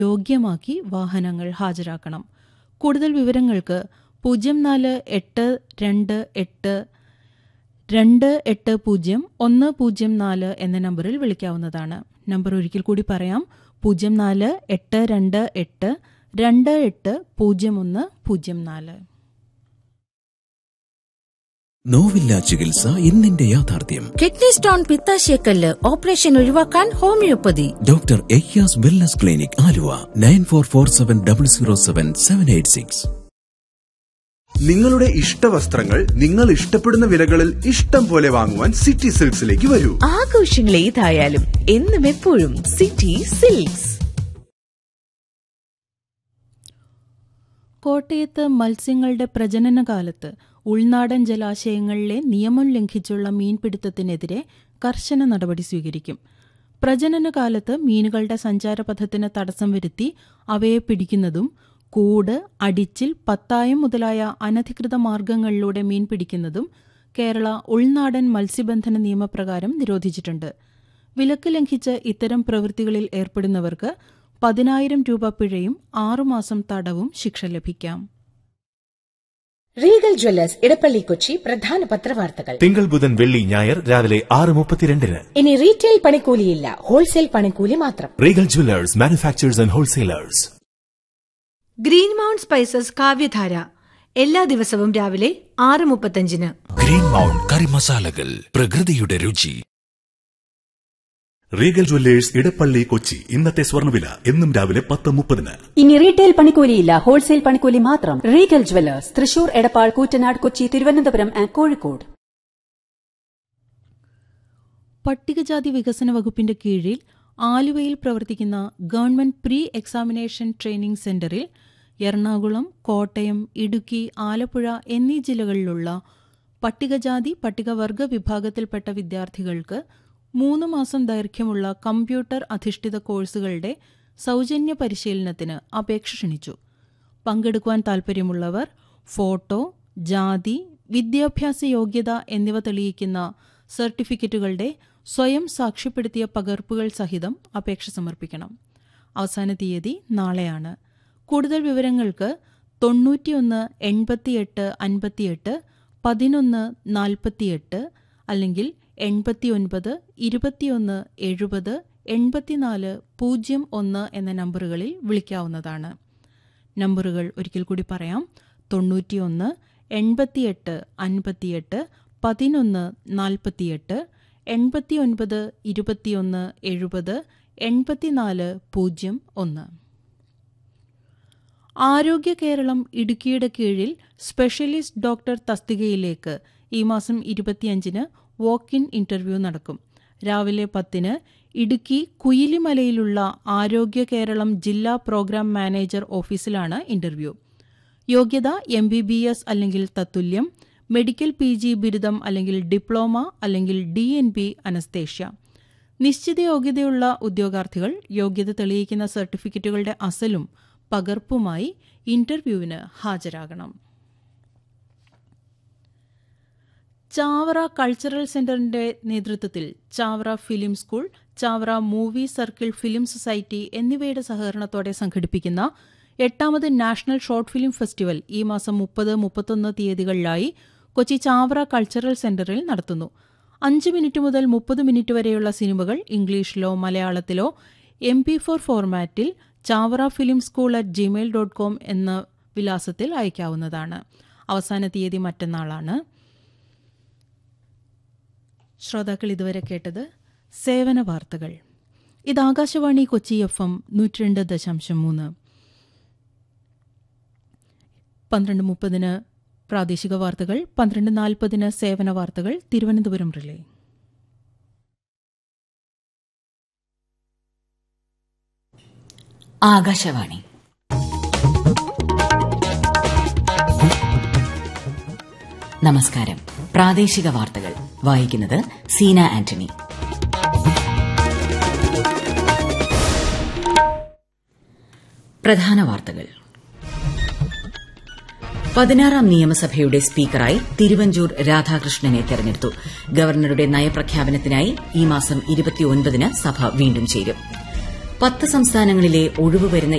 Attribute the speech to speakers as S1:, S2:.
S1: യോഗ്യമാക്കി വാഹനങ്ങൾ ഹാജരാക്കണം കൂടുതൽ വിവരങ്ങൾക്ക് പൂജ്യം നാല് എട്ട് രണ്ട് എട്ട് രണ്ട് എട്ട് പൂജ്യം ഒന്ന് പൂജ്യം നാല് എന്ന നമ്പറിൽ വിളിക്കാവുന്നതാണ് നമ്പർ ഒരിക്കൽ കൂടി പറയാം പൂജ്യം നാല് എട്ട് രണ്ട് എട്ട് രണ്ട് എട്ട് പൂജ്യം ഒന്ന് പൂജ്യം നാല്
S2: നോവില്ല ചികിത്സ ഇന്നിന്റെ യാഥാർത്ഥ്യം
S3: കിഡ്നി സ്റ്റോൺ പിത്താശയക്കല്ല് ഓപ്പറേഷൻ ഒഴിവാക്കാൻ homeopathy
S2: doctor Ayaz wellness clinic Aluva nine four four seven double zero seven seven eight six
S4: നിങ്ങളുടെ ഇഷ്ടവസ്ത്രങ്ങൾ നിങ്ങൾ ഇഷ്ടപ്പെടുന്ന വിലകളിൽ ഇഷ്ടം പോലെ വാങ്ങുവാൻ സിറ്റി സിൽക്സിലേക്ക് വരൂ
S5: ആഘോഷങ്ങൾ ഏതായാലും എന്നും എപ്പോഴും സിറ്റി സിൽക്സ്
S1: കോട്ടയത്ത് മത്സ്യങ്ങളുടെ പ്രജനനകാലത്ത് ഉൾനാടൻ ജലാശയങ്ങളിലെ നിയമം ലംഘിച്ചുള്ള മീൻപിടുത്തത്തിനെതിരെ കർശന നടപടി സ്വീകരിക്കും പ്രജനനകാലത്ത് മീനുകളുടെ സഞ്ചാരപഥത്തിന് തടസ്സം വരുത്തി അവയെ പിടിക്കുന്നതും കൂട് അടിച്ചിൽ പത്തായം മുതലായ അനധികൃത മാർഗങ്ങളിലൂടെ മീൻ പിടിക്കുന്നതും കേരള ഉൾനാടൻ മത്സ്യബന്ധന നിയമപ്രകാരം നിരോധിച്ചിട്ടുണ്ട് വിലക്ക് ലംഘിച്ച് ഇത്തരം പ്രവൃത്തികളിൽ ഏർപ്പെടുന്നവർക്ക് പതിനായിരം രൂപ പിഴയും ആറുമാസം തടവും ശിക്ഷ ലഭിക്കാം
S6: റീഗൽ ജ്വല്ലേഴ്സ് ഇടപ്പള്ളി കൊച്ചി പ്രധാന പത്രവാർത്തകൾ
S7: തിങ്കൾ ബുധൻ വെള്ളി ഞായർ രാവിലെ ആറ് മുപ്പത്തിരണ്ടിന്
S6: ഇനി റീറ്റെയിൽ പണിക്കൂലിയില്ല ഹോൾസെയിൽ പണിക്കൂലി മാത്രം
S7: Regal Jewellers manufacturers and wholesalers
S8: Green Mount Spices Kavyadhara എല്ലാ ദിവസവും രാവിലെ ആറ് മുപ്പത്തഞ്ചിന്
S2: ഗ്രീൻ മൗണ്ട് കറി മസാലകൾ പ്രകൃതിയുടെ രുചി
S9: റീഗൽ ജ്വല്ലേഴ്സ് ഇടപ്പള്ളി കൊച്ചി ഇന്നത്തെ സ്വർണ്ണവില എന്നും രാവിലെ പത്ത് മുപ്പതിന്
S10: ഇനി റീറ്റെയിൽ പണിക്കൂലിയില്ല ഹോൾസെയിൽ പണിക്കൂലി മാത്രം Regal Jewellers Thrissur Edappal Koottanad Kochi Thiruvananthapuram and Kozhikode
S1: പട്ടികജാതി വികസന വകുപ്പിന്റെ കീഴിൽ ആലുവയിൽ പ്രവർത്തിക്കുന്ന ഗവൺമെന്റ് പ്രീ എക്സാമിനേഷൻ ട്രെയിനിംഗ് സെന്ററിൽ എറണാകുളം കോട്ടയം ഇടുക്കി ആലപ്പുഴ എന്നീ ജില്ലകളിലുള്ള പട്ടികജാതി പട്ടികവർഗ വിഭാഗത്തിൽപ്പെട്ട വിദ്യാർത്ഥികൾക്ക് മൂന്ന് മാസം ദൈർഘ്യമുള്ള കമ്പ്യൂട്ടർ അധിഷ്ഠിത കോഴ്സുകളുടെ സൗജന്യ പരിശീലനത്തിന് അപേക്ഷ ക്ഷണിച്ചു പങ്കെടുക്കുവാൻ താൽപ്പര്യമുള്ളവർ ഫോട്ടോ ജാതി വിദ്യാഭ്യാസ യോഗ്യത എന്നിവ തെളിയിക്കുന്ന സർട്ടിഫിക്കറ്റുകളുടെ സ്വയം സാക്ഷ്യപ്പെടുത്തിയ പകർപ്പുകൾ സഹിതം അപേക്ഷ സമർപ്പിക്കണം അവസാന തീയതി നാളെയാണ് കൂടുതൽ വിവരങ്ങൾക്ക് തൊണ്ണൂറ്റിയൊന്ന് എൺപത്തിയെട്ട് അൻപത്തിയെട്ട് പതിനൊന്ന് നാൽപ്പത്തിയെട്ട് അല്ലെങ്കിൽ എൺപത്തിയൊൻപത് ഇരുപത്തിയൊന്ന് എഴുപത് എൺപത്തിനാല് പൂജ്യം ഒന്ന് എന്ന നമ്പറുകളിൽ വിളിക്കാവുന്നതാണ് നമ്പറുകൾ ഒരിക്കൽ കൂടി പറയാം തൊണ്ണൂറ്റിയൊന്ന് എൺപത്തിയെട്ട് അൻപത്തിയെട്ട് പതിനൊന്ന് നാൽപ്പത്തിയെട്ട് എൺപത്തിയൊൻപത് ഇരുപത്തിയൊന്ന് എഴുപത് എൺപത്തിനാല് പൂജ്യം ഒന്ന് ആരോഗ്യ കേരളം ഇടുക്കിയുടെ കീഴിൽ സ്പെഷ്യലിസ്റ്റ് ഡോക്ടർ തസ്തികയിലേക്ക് ഈ മാസം ഇരുപത്തിയഞ്ചിന് വോക്ക് ഇൻ ഇന്റർവ്യൂ നടക്കും രാവിലെ പത്തിന് ഇടുക്കി കുയിലിമലയിലുള്ള ആരോഗ്യ കേരളം ജില്ലാ പ്രോഗ്രാം മാനേജർ ഓഫീസിലാണ് ഇന്റർവ്യൂ യോഗ്യത എം ബി ബി എസ് അല്ലെങ്കിൽ തത്തുല്യം മെഡിക്കൽ പി ജി ബിരുദം അല്ലെങ്കിൽ ഡിപ്ലോമ അല്ലെങ്കിൽ ഡി എൻ ബി അനസ്തേഷ്യ നിശ്ചിത യോഗ്യതയുള്ള ഉദ്യോഗാർത്ഥികൾ യോഗ്യത തെളിയിക്കുന്ന സർട്ടിഫിക്കറ്റുകളുടെ അസലും പകർപ്പുമായി ഇന്റർവ്യൂവിന് ഹാജരാകണം ചാവറ കൾച്ചറൽ സെന്ററിന്റെ നേതൃത്വത്തിൽ Chavara film school Chavara movie circle film society എന്നിവയുടെ സഹകരണത്തോടെ സംഘടിപ്പിക്കുന്ന എട്ടാമത് നാഷണൽ ഷോർട്ട് ഫിലിം ഫെസ്റ്റിവൽ ഈ മാസം മുപ്പത് മുപ്പത്തൊന്ന് തീയതികളിലായി കൊച്ചി ചാവറ കൾച്ചറൽ സെന്ററിൽ നടത്തുന്നു അഞ്ച് മിനിറ്റ് മുതൽ മുപ്പത് മിനിറ്റ് വരെയുള്ള സിനിമകൾ ഇംഗ്ലീഷിലോ മലയാളത്തിലോ എം പി ഫോർ ഫോർമാറ്റിൽ Chavara film school at Gmail dot com എന്ന വിലാസത്തിൽ അയക്കാവുന്നതാണ് അവസാന തീയതി മറ്റന്നാളാണ് ശ്രോതാക്കൾ ഇതുവരെ കേട്ടത് സേവന വാർത്തകൾ ഇത് ആകാശവാണി കൊച്ചി എഫ് എം നൂറ്റിരണ്ട് ദശാംശം മൂന്ന് പന്ത്രണ്ട് മുപ്പതിന് പ്രാദേശിക വാർത്തകൾ പന്ത്രണ്ട് നാൽപ്പതിന് സേവന വാർത്തകൾ തിരുവനന്തപുരം റിലേ
S11: ആകാശവാണി നമസ്കാരം പ്രാദേശിക വാർത്തകൾ വായിക്കുന്നത് സീന ആന്റണി പ്രധാന വാർത്തകൾ പതിനാറാം നിയമസഭയുടെ സ്പീക്കറായി തിരുവഞ്ചൂർ രാധാകൃഷ്ണനെ തെരഞ്ഞെടുത്തു ഗവർണറുടെ നയപ്രഖ്യാപനത്തിനായി ഈ മാസം ഇരുപത്തിയൊൻപതിന് സഭ വീണ്ടും ചേരും പത്ത് സംസ്ഥാനങ്ങളിലെ ഒഴിവ് വരുന്ന